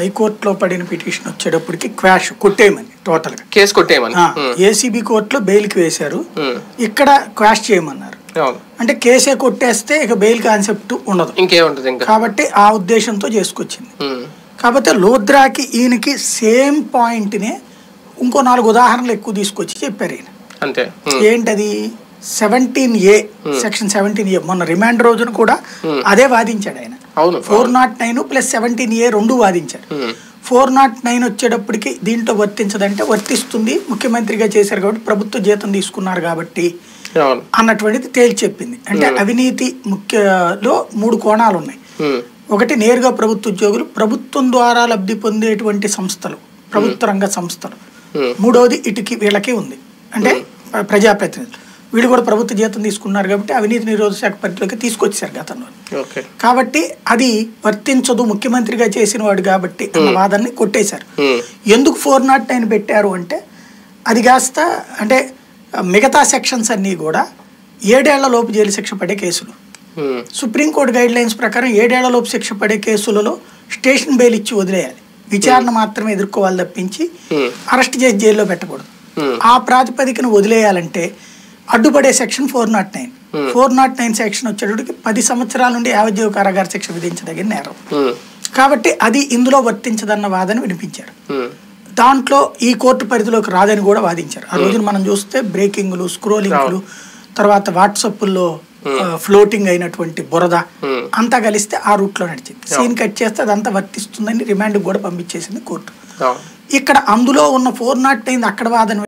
హైకోర్టులో పడిన పిటిషన్ వచ్చేటప్పటికి క్వాష్ కొట్టేయమని టోటల్ గా కేసు కొట్టేయమని ఉమ్, ఏసీబీ కోర్టులో బెయిల్కి వేశారు ఉమ్, ఇక్కడ క్వాష్ చేయమన్నారు అవును అంటే కేసే కొట్టేస్తే ఇక బెయిల్ కాన్సెప్ట్ ఉండదు ఇంకేముంటది ఇంకా కాబట్టి ఆ ఉద్దేశంతో చేసుకొచ్చింది ఉమ్, కాకపోతే లోద్రాకి ఈయనకి సేమ్ పాయింట్నే ఇంకో నాలుగు ఉదాహరణలు ఎక్కువ తీసుకొచ్చి చెప్పారు ఈయన అంతే ఉమ్, ఏంటది seventeen A section seventeen A మొన్న రిమాండ్ రోజున కూడా Hmm. అదే వాదించాడు ఆయన అవును four not nine plus seventeen A రెండు వాదించారు ఉమ్, ఫోర్ నాట్ నైన్ వచ్చేటప్పటికి దీంట్లో వర్తించదంటే వర్తిస్తుంది ముఖ్యమంత్రిగా చేశారు కాబట్టి ప్రభుత్వ జీతం తీసుకున్నారు కాబట్టి అవును అన్నటువంటిది తేల్చి చెప్పింది అంటే అవినీతి ముఖ్యలో మూడు కోణాలు ఉన్నాయి ఉమ్, ఒకటి నేరుగా ప్రభుత్వ ఉద్యోగులు ప్రభుత్వం ద్వారా లబ్ధి పొందేటువంటి సంస్థలు ప్రభుత్వ రంగ సంస్థలు ఉమ్, మూడవది ఇటుకి వీళ్ళకి ఉంది అంటే ప్ర- ప్రజాప్రతినిధులు వీళ్ళు కూడా ప్రభుత్వ జీతం తీసుకున్నారు కాబట్టి అవినీతి నిరోధక శాఖ పరిధిలోకి తీసుకొచ్చారు గతంలో ఓకే కాబట్టి అది వర్తించదు ముఖ్యమంత్రిగా చేసిన వాడు కాబట్టి అన్న వాదనని కొట్టేశారు ఉమ్, ఎందుకు ఫోర్ నాట్ నైన్ పెట్టారు అంటే అది కాస్త అంటే ఆ, మిగతా సెక్షన్స్ అన్నీ కూడా ఏడేళ్ల లోపు జైలు శిక్ష పడే కేసులు ఉమ్, సుప్రీంకోర్టు గైడ్ లైన్స్ ప్రకారం ఏడేళ్ల లోపు శిక్ష పడే కేసులలో స్టేషన్ బెయిల్ ఇచ్చి వదిలేయాలి విచారణ మాత్రమే ఎదుర్కోవాలి తప్పించి ఉమ్, అరెస్ట్ చేసి జైల్లో పెట్టకూడదు ఉమ్, ఆ ప్రాతిపదికన వదిలేయాలంటే అడ్డుపడే section four not nine four not nine section వచ్చేటప్పటికి పది సంవత్సరాల నుండి యావజ్జీవ కారాగార శిక్ష విధించదగిన నేరం ఉమ్, కాబట్టి అది ఇందులో వర్తించదన్న వాదన వినిపించారు ఉమ్, దాంట్లో ఈ కోర్టు పరిధిలోకి రాదని కూడా వాదించారు ఆ రోజున మనం చూస్తే బ్రేకింగ్లు స్క్రోలింగ్లు తర్వాత వాట్సాప్లో ఫ్లోటింగ్ అయినటువంటి బురద Hmm. అంతా కలిస్తే ఆ రూట్లో నడిచింది సీన్ కట్ చేస్తే అదంతా వర్తిస్తుందని రిమాండ్ కూడా పంపించేసింది కోర్టు అవును ఇక్కడ అందులో ఉన్న ఫోర్ నాట్ నైన్ అక్కడ వాదన